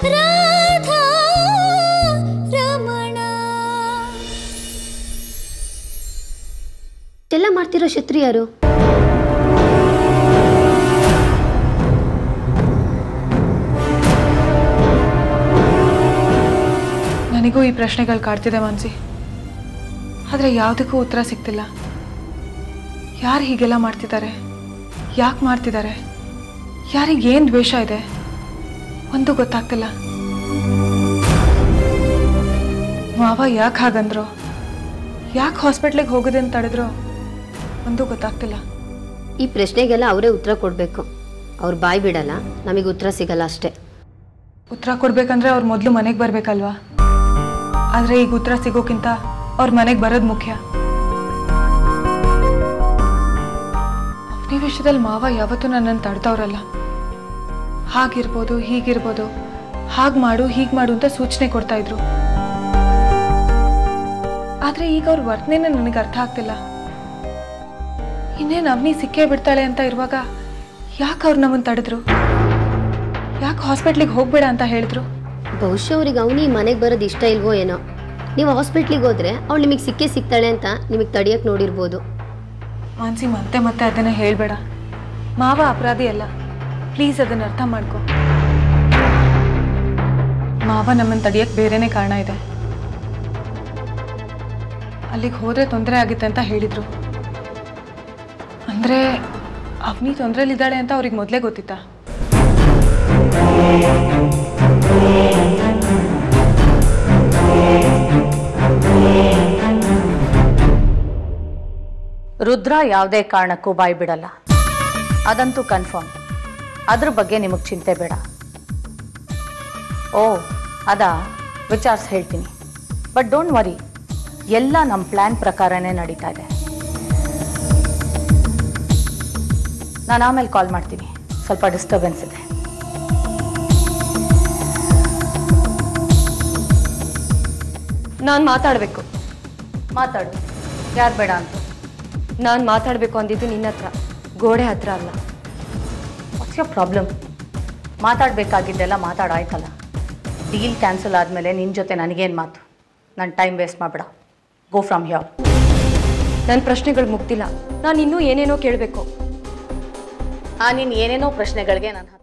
ರಾಧಾ ರಮಣ ಎಲ್ಲ ಮಾಡ್ತಿರೋ ಶತ್ರು ಯಾರು ನನಗೂ ಈ ಪ್ರಶ್ನೆಗಳು ಕಾಡ್ತಿದೆ ಮಾನ್ಸಿ ಆದರೆ ಯಾವುದಕ್ಕೂ ಉತ್ತರ ಸಿಗ್ತಿಲ್ಲ ಯಾರು ಹೀಗೆಲ್ಲ ಮಾಡ್ತಿದ್ದಾರೆ ಯಾಕೆ ಮಾಡ್ತಿದ್ದಾರೆ ಯಾರಿಗೆ ಏನು ದ್ವೇಷ ಇದೆ ಒಂದು ಗೊತ್ತಾಗ್ತಿಲ್ಲ ಮಾವ ಯಾಕೆ ಹಾಗಂದ್ರು ಯಾಕೆ ಹಾಸ್ಪಿಟ್ಲಿಗೆ ಹೋಗೋದೆ ಅಂತ ತಡೆದ್ರು ಒಂದು ಗೊತ್ತಾಗ್ತಿಲ್ಲ ಈ ಪ್ರಶ್ನೆಗೆಲ್ಲ ಅವರೇ ಉತ್ತರ ಕೊಡಬೇಕು ಅವ್ರು ಬಾಯಿ ಬಿಡಲ್ಲ ನಮಗೆ ಉತ್ತರ ಸಿಗಲ್ಲ ಅಷ್ಟೇ ಉತ್ತರ ಕೊಡ್ಬೇಕಂದ್ರೆ ಅವ್ರು ಮೊದಲು ಮನೆಗೆ ಬರಬೇಕಲ್ವಾ ಆದರೆ ಈಗ ಉತ್ತರ ಸಿಗೋಕ್ಕಿಂತ ಅವ್ರ ಮನೆಗೆ ಬರೋದು ಮುಖ್ಯ ಅವನಿ ವಿಷಯದಲ್ಲಿ ಮಾವ ಯಾವತ್ತೂ ನನ್ನನ್ನು ತಡೆದವ್ರಲ್ಲ ಹಾಗಿರ್ಬೋದು ಹೀಗಿರ್ಬೋದು ಹಾಗೆ ಮಾಡು ಹೀಗೆ ಮಾಡು ಅಂತ ಸೂಚನೆ ಕೊಡ್ತಾ ಇದ್ರು ಆದರೆ ಈಗ ಅವ್ರ ವರ್ತನೆನ ನನಗೆ ಅರ್ಥ ಆಗ್ತಿಲ್ಲ ಇನ್ನೇನು ಅವನಿ ಸಿಕ್ಕೇ ಬಿಡ್ತಾಳೆ ಅಂತ ಇರುವಾಗ ಯಾಕೆ ಅವ್ರು ನಮ್ಮನ್ನು ತಡೆದ್ರು ಯಾಕೆ ಹಾಸ್ಪಿಟ್ಲಿಗೆ ಹೋಗ್ಬೇಡ ಅಂತ ಹೇಳಿದ್ರು ಬಹುಶಃ ಅವ್ರಿಗೆ ಅವನಿ ಮನೆಗೆ ಬರೋದು ಇಷ್ಟ ಇಲ್ವೋ ಏನೋ ನೀವು ಹಾಸ್ಪಿಟ್ಲಿಗೆ ಹೋದ್ರೆ ಅವಳು ನಿಮಗೆ ಸಿಕ್ಕೇ ಸಿಗ್ತಾಳೆ ಅಂತ ನಿಮಗೆ ತಡಿಯಕ್ಕೆ ನೋಡಿರ್ಬೋದು ಮಾನ್ಸಿ ಮತ್ತೆ ಮತ್ತೆ ಅದನ್ನ ಹೇಳ್ಬೇಡ ಮಾವ ಅಪರಾಧಿ ಅಲ್ಲ ಪ್ಲೀಸ್ ಅದನ್ನ ಅರ್ಥ ಮಾಡ್ಕೊ ಮಾವ ನಮ್ಮನ್ನು ತಡಿಯಕ್ಕೆ ಬೇರೆನೇ ಕಾರಣ ಇದೆ ಅಲ್ಲಿಗೆ ಹೋದ್ರೆ ತೊಂದರೆ ಆಗುತ್ತೆ ಅಂತ ಹೇಳಿದ್ರು ಅಂದ್ರೆ ಅವನಿ ತೊಂದರೆಲಿದ್ದಾಳೆ ಅಂತ ಅವ್ರಿಗೆ ಮೊದಲೇ ಗೊತ್ತಿತ್ತಾ ರುದ್ರ ಯಾವುದೇ ಕಾರಣಕ್ಕೂ ಬಾಯಿ ಬಿಡಲ್ಲ ಅದಂತೂ ಕನ್ಫರ್ಮ್ ಅದ್ರ ಬಗ್ಗೆ ನಿಮಗೆ ಚಿಂತೆ ಬೇಡ ಓ ಅದಾ ವಿಚಾರಿಸಿ ಹೇಳ್ತೀನಿ ಬಟ್ ಡೋಂಟ್ ವರಿ ಎಲ್ಲ ನಮ್ಮ ಪ್ಲ್ಯಾನ್ ಪ್ರಕಾರನೇ ನಡೀತಾ ಇದೆ ನಾನು ಆಮೇಲೆ ಕಾಲ್ ಮಾಡ್ತೀನಿ ಸ್ವಲ್ಪ ಡಿಸ್ಟರ್ಬೆನ್ಸ್ ಇದೆ ನಾನು ಮಾತಾಡಬೇಕು ಮಾತಾಡು ಯಾರು ಬೇಡ ಅಂತ ನಾನು ಮಾತಾಡಬೇಕು ಅಂದಿದ್ದು ನಿನ್ನ ಹತ್ರ ಗೋಡೆ ಹತ್ರ ಅಲ್ಲ ವಾಟ್ಸ್ ಯೋರ್ ಪ್ರಾಬ್ಲಮ್ ಮಾತಾಡಬೇಕಾಗಿದ್ದೆಲ್ಲ ಮಾತಾಡಾಯ್ತಲ್ಲ ಡೀಲ್ ಕ್ಯಾನ್ಸಲ್ ಆದಮೇಲೆ ನಿನ್ನ ಜೊತೆ ನನಗೇನು ಮಾತು ನನ್ನ ಟೈಮ್ ವೇಸ್ಟ್ ಮಾಡಬೇಡ ಗೋ ಫ್ರಮ್ ಹ್ಯಾವ್ ನನ್ನ ಪ್ರಶ್ನೆಗಳು ಮುಗ್ದಿಲ್ಲ ನಾನು ಇನ್ನೂ ಏನೇನೋ ಕೇಳಬೇಕು ಆ ನೀನು ಏನೇನೋ ಪ್ರಶ್ನೆಗಳಿಗೆ ನಾನು